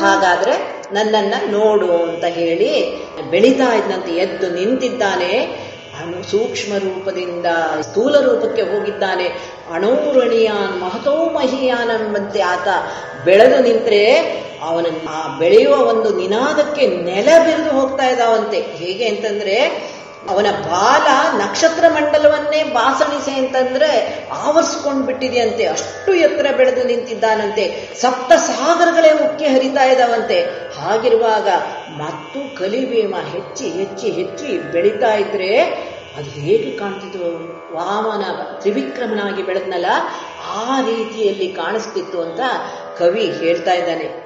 ಹಾಗಾದ್ರೆ ನನ್ನನ್ನ ನೋಡು ಅಂತ ಹೇಳಿ ಬೆಳೀತಾ ಇದ್ದಂತೆ ಎದ್ದು ನಿಂತಿದ್ದಾನೆ ಅನು ಸೂಕ್ಷ್ಮ ರೂಪದಿಂದ ಸ್ಥೂಲ ರೂಪಕ್ಕೆ ಹೋಗಿದ್ದಾನೆ ಅಣೋರಣೀಯಾನ್ ಮಹತೋ ಮಹಿಯಾನೆಂಬಂತೆ ಆತ ಬೆಳೆದು ನಿಂತ್ರೆ ಅವನ ಆ ಬೆಳೆಯುವ ಒಂದು ನಿನಾದಕ್ಕೆ ನೆಲ ಬಿರಿದು ಹೋಗ್ತಾ ಇದ್ದಾವಂತೆ ಹೇಗೆ ಅಂತಂದ್ರೆ ಅವನ ಬಾಲ ನಕ್ಷತ್ರ ಮಂಡಲವನ್ನೇ ಬಾಸಣಿಸೆ ಅಂತಂದ್ರೆ ಆವರಿಸ್ಕೊಂಡು ಬಿಟ್ಟಿದೆಯಂತೆ ಅಷ್ಟು ಎತ್ತರ ಬೆಳೆದು ನಿಂತಿದ್ದಾನಂತೆ ಸಪ್ತ ಸಾಗರಗಳೇ ಉಕ್ಕಿ ಹರಿತಾ ಇದ್ದಾವಂತೆ ಹಾಗಿರುವಾಗ ಮತ್ತು ಕಲಿಭೀಮ ಹೆಚ್ಚಿ ಹೆಚ್ಚಿ ಹೆಚ್ಚಿ ಬೆಳೀತಾ ಇದ್ರೆ ಅದು ಹೇಗೆ ಕಾಣ್ತಿತ್ತು ವಾಮನ ತ್ರಿವಿಕ್ರಮನಾಗಿ ಬೆಳೆದ್ನಲ್ಲ ಆ ರೀತಿಯಲ್ಲಿ ಕಾಣಿಸ್ತಿತ್ತು ಅಂತ ಕವಿ ಹೇಳ್ತಾ ಇದ್ದಾನೆ